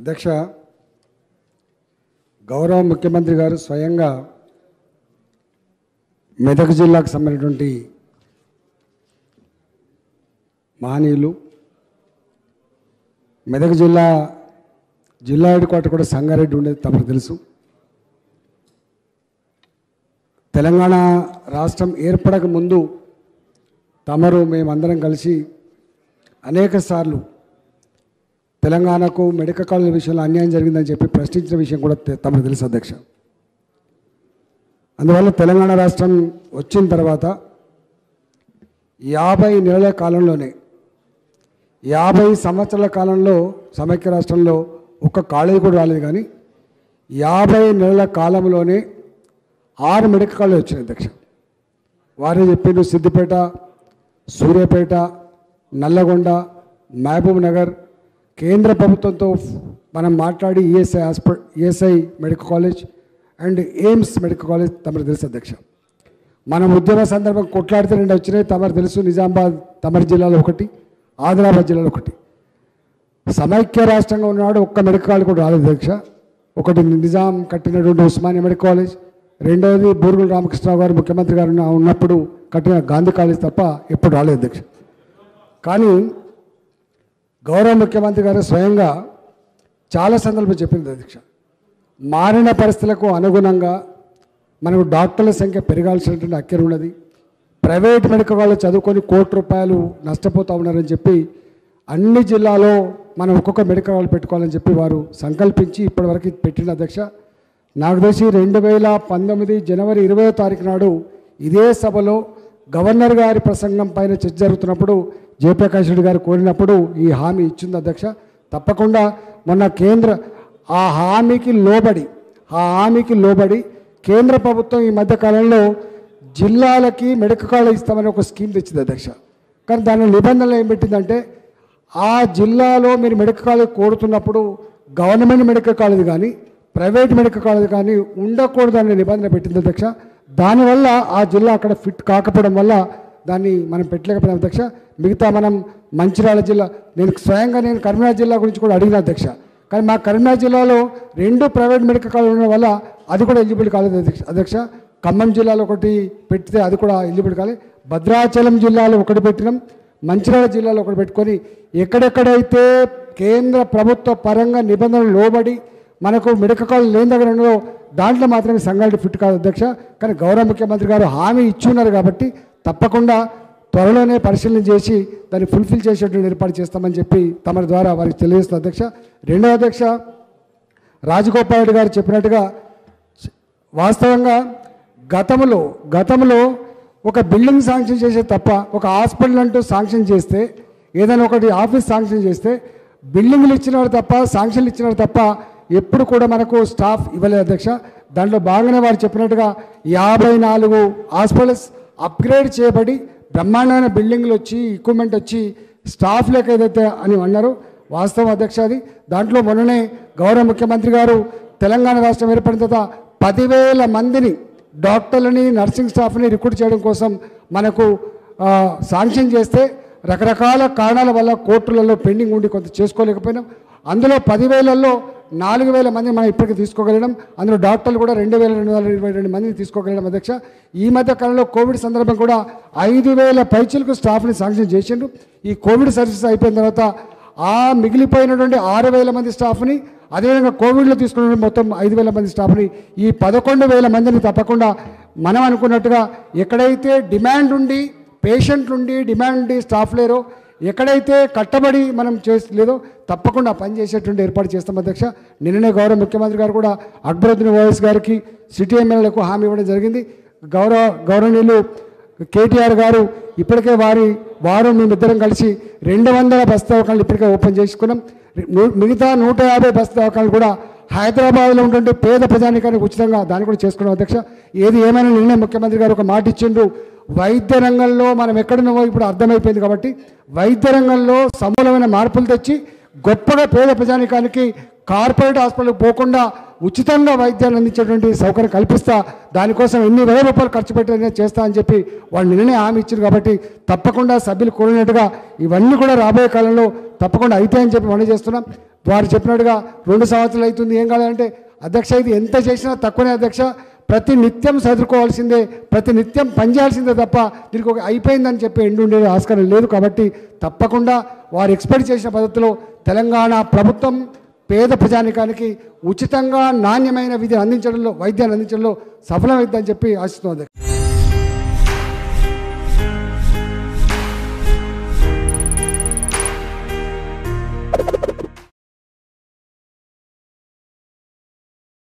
అధ్యక్ష గౌరవ ముఖ్యమంత్రి గారు స్వయంగా మెదక్ జిల్లాకు సంబంధించినటువంటి మహనీయులు మెదక్ జిల్లా జిల్లా హెడ్ క్వార్టర్ కూడా సంగారెడ్డి ఉండేది తమకు తెలుసు తెలంగాణ రాష్ట్రం ఏర్పడక ముందు తమరు మేమందరం కలిసి అనేక సార్లు తెలంగాణకు మెడికల్ కాలేజ్ విషయంలో అన్యాయం జరిగిందని చెప్పి ప్రశ్నించిన విషయం కూడా తె- తమకు తెలుసు అధ్యక్ష అందువల్ల తెలంగాణ రాష్ట్రం వచ్చిన తర్వాత యాభై నెలల కాలంలోనే యాభై సంవత్సరాల కాలంలో సమైక్య రాష్ట్రంలో ఒక్క కాలేజీ కూడా రాలేదు కానీ యాభై నెలల కాలంలోనే ఆరు మెడికల్ కాలేజ్ వచ్చినాయి అధ్యక్ష వారే చెప్పిండు సిద్దిపేట సూర్యాపేట నల్లగొండ మహబూబ్ నగర్ కేంద్ర ప్రభుత్వంతో మనం మాట్లాడి ESI hospital ESI medical college and AIIMS medical college తమకు తెలుసు అధ్యక్ష మనం ఉద్యమ సందర్భం కొట్లాడితే రెండు వచ్చినాయి తమరు తెలుసు నిజామాబాద్ తమరి జిల్లాలో ఒకటి ఆదిలాబాద్ జిల్లాలో ఒకటి సమైక్య రాష్ట్రంగా ఉన్నాడు ఒక్క మెడికల్ కాలేజ్ కూడా రాలేదు అధ్యక్ష ఒకటి నిజాం కట్టినటువంటి ఉస్మానియా మెడికల్ కాలేజ్ రెండవది బూరుగుల రామకృష్ణరావు గారు ముఖ్యమంత్రి గారు ఉన్న- ఉన్నప్పుడు కట్టిన గాంధీ కాలేజ్ తప్ప ఎప్పుడు రాలేదు అధ్యక్ష కానీ గౌరవ ముఖ్యమంత్రి గారు స్వయంగా చాలా సందర్భం చెప్పింది అధ్యక్ష మారిన పరిస్థితులకు అనుగుణంగా మనకు డాక్టర్ల సంఖ్య పెరగాల్సినటువంటి అక్కర ఉన్నది ప్రైవేట్ మెడికల్ వాళ్ళు చదువుకొని కోటి రూపాయలు నష్టపోతూ ఉన్నారని చెప్పి అన్ని జిల్లాలో మనం ఒక్కొక్క మెడికల్ వాళ్ళు పెట్టుకోవాలని చెప్పి వారు సంకల్పించి ఇప్పటివరకు పెట్టిన అధ్యక్ష నాకు తెలిసి రెండు వేల పంతొమ్మిది జనవరి ఇరవై తారీఖు నాడు ఇదే సభలో గవర్నర్ గారి ప్రసంగం పైన చర్చ జరుగుతున్నప్పుడు జయప్రకాష్ రెడ్డి గారు కోరినప్పుడు ఈ హామీ ఇచ్చింది అధ్యక్ష తప్పకుండా మొన్న కేంద్ర ఆ హామీకి లోబడి ఆ హామీకి లోబడి కేంద్ర ప్రభుత్వం ఈ మధ్య కాలంలో జిల్లాలకి మెడికల్ కాలేజ్ ఇస్తామని ఒక స్కీమ్ తెచ్చింది అధ్యక్ష కానీ దాని నిబంధనలు ఏం పెట్టిందంటే ఆ జిల్లాలో మీరు మెడికల్ కాలేజ్ కోరుతున్నప్పుడు గవర్నమెంట్ మెడికల్ కాలేజ్ కానీ ప్రైవేట్ మెడికల్ కాలేజ్ కానీ ఉండకూడదనే నిబంధన పెట్టింది అధ్యక్ష దానివల్ల ఆ జిల్లా అక్కడ ఫిట్ కాకపోవడం వల్ల దాన్ని మనం పెట్టలేకపోయినాం అధ్యక్ష మిగతా మనం మంచిర్యాల జిల్లా నేను స్వయంగా నేను కరీంనగర్ జిల్లా గురించి కూడా అడిగిన అధ్యక్ష కానీ మా కరీంనగర్ జిల్లాలో రెండు ప్రైవేట్ మెడికల్ కాలేజ్ ఉండడం వల్ల అది కూడా ఎలిజిబుల్ కాలేదు అధ్యక్ష అధ్యక్ష ఖమ్మం జిల్లాలో ఒకటి పెడితే అది కూడా ఎలిజిబుల్ కాలేదు భద్రాచలం జిల్లాలో ఒకటి పెట్టినాం మంచిర్యాల జిల్లాలో ఒకటి పెట్టుకొని ఎక్కడెక్కడైతే కేంద్ర ప్రభుత్వ పరంగా నిబంధనలు లోబడి మనకు మెడికల్ కాలేజ్ లేని దగ్గర ఉన్నదో దాంట్లో మాత్రమే సంఘాలు ఫిట్ కాదు అధ్యక్ష కానీ గౌరవ ముఖ్యమంత్రి గారు హామీ ఇచ్చున్నారు కాబట్టి తప్పకుండా త్వరలోనే పరిశీలన చేసి దాన్ని ఫుల్ఫిల్ చేసేటువంటి ఏర్పాటు చేస్తామని చెప్పి తమ ద్వారా వారికి తెలియజేస్తున్న అధ్యక్ష రెండవ అధ్యక్ష రాజగోపాల్ రెడ్డి గారు చెప్పినట్టుగా వాస్తవంగా గతంలో గతంలో ఒక బిల్డింగ్ శాంక్షన్ చేసే తప్ప ఒక హాస్పిటల్ అంటూ శాంక్షన్ చేస్తే ఏదైనా ఒకటి ఆఫీస్ శాంక్షన్ చేస్తే బిల్డింగ్లు ఇచ్చినారు తప్ప శాంక్షన్లు ఇచ్చినారు తప్ప ఎప్పుడు కూడా మనకు స్టాఫ్ ఇవ్వలేదు అధ్యక్ష దాంట్లో బాగానే వారు చెప్పినట్టుగా యాభై నాలుగు హాస్పిటల్స్ అప్గ్రేడ్ చేయబడి బ్రహ్మాండమైన బిల్డింగ్లు వచ్చి ఎక్విప్మెంట్ వచ్చి స్టాఫ్ లేక ఏదైతే అని అన్నారు వాస్తవం అధ్యక్ష అది దాంట్లో మొన్ననే గౌరవ ముఖ్యమంత్రి గారు తెలంగాణ రాష్ట్రం ఏర్పడిన తర్వాత పదివేల మందిని డాక్టర్లని నర్సింగ్ స్టాఫ్ని రిక్రూట్ చేయడం కోసం మనకు ఆ, శాంక్షన్ చేస్తే రకరకాల కారణాల వల్ల కోర్టులలో పెండింగ్ ఉండి కొంత చేసుకోలేకపోయినాం అందులో పదివేలలో నాలుగు వేల మంది మనం ఇప్పటికీ తీసుకోగలిగినాం అందులో డాక్టర్లు కూడా రెండు వేల రెండు వందల ఇరవై రెండు మందిని తీసుకోగలిగినాం అధ్యక్ష ఈ మధ్య కాలంలో కోవిడ్ సందర్భం కూడా ఐదు వేల పైచలకు స్టాఫ్ని శాంక్షన్ చేసిండ్రు ఈ కోవిడ్ సర్వీసెస్ అయిపోయిన తర్వాత ఆ మిగిలిపోయినటువంటి ఆరు వేల మంది స్టాఫ్ని అదేవిధంగా కోవిడ్లో తీసుకున్న మొత్తం ఐదు వేల మంది స్టాఫ్ని ఈ పదకొండు వేల మందిని తప్పకుండా మనం అనుకున్నట్టుగా ఎక్కడైతే డిమాండ్ ఉండి పేషెంట్లు ఉండి డిమాండ్ ఉండి స్టాఫ్ లేరో ఎక్కడైతే కట్టబడి మనం చేసి లేదో తప్పకుండా పని చేసేటువంటి ఏర్పాటు చేస్తాం అధ్యక్ష నిన్ననే గౌరవ ముఖ్యమంత్రి గారు కూడా అక్బరుద్దీన్ ఓవైస్ గారికి సిటీ ఎమ్మెల్యేలకు హామీ ఇవ్వడం జరిగింది గౌరవ గౌరవనీయులు కేటీఆర్ గారు ఇప్పటికే వారి వారు మేమిద్దరం కలిసి రెండు వందల బస్ దవాఖానలు ఇప్పటికే ఓపెన్ చేసుకున్నాం ను- మిగతా నూట యాభై బస్ దవాఖానలు కూడా హైదరాబాద్లో ఉంటుంటే పేద ప్రజానికానికి ఉచితంగా దాన్ని కూడా చేసుకున్నాం అధ్యక్ష ఏది ఏమైనా నిన్నే ముఖ్యమంత్రి గారు ఒక మాట ఇచ్చిండ్రు వైద్య రంగంలో మనం ఎక్కడున్నామో ఇప్పుడు అర్థమైపోయింది కాబట్టి వైద్య రంగంలో సమూలమైన మార్పులు తెచ్చి గొప్పగా పేద ప్రజానికానికి కార్పొరేట్ హాస్పిటల్కి పోకుండా ఉచితంగా వైద్యాన్ని అందించేటువంటి సౌకర్యం కల్పిస్తా దానికోసం ఎన్ని వేల రూపాయలు ఖర్చు పెట్టి చేస్తా అని చెప్పి వాళ్ళు నిన్ననే హామీ ఇచ్చారు కాబట్టి తప్పకుండా సభ్యులు కోరినట్టుగా ఇవన్నీ కూడా రాబోయే కాలంలో తప్పకుండా అవుతాయని చెప్పి మనం చేస్తున్నాం వారు చెప్పినట్టుగా రెండు సంవత్సరాలు అవుతుంది ఏం కాదంటే అధ్యక్ష ఇది ఎంత చేసినా తక్కువనే అధ్యక్ష ప్రతి నిత్యం చదువుకోవాల్సిందే ప్రతి నిత్యం పనిచేయాల్సిందే తప్ప దీనికి ఒక అయిపోయిందని చెప్పి ఎండు ఉండేది ఆస్కారం లేదు కాబట్టి తప్పకుండా వారు ఎక్స్పెక్ట్ చేసిన పద్ధతిలో తెలంగాణ ప్రభుత్వం పేద ప్రజానికానికి ఉచితంగా నాణ్యమైన విధిని అందించడంలో వైద్యాన్ని అందించడంలో సఫలమైందని చెప్పి ఆశిస్తుంది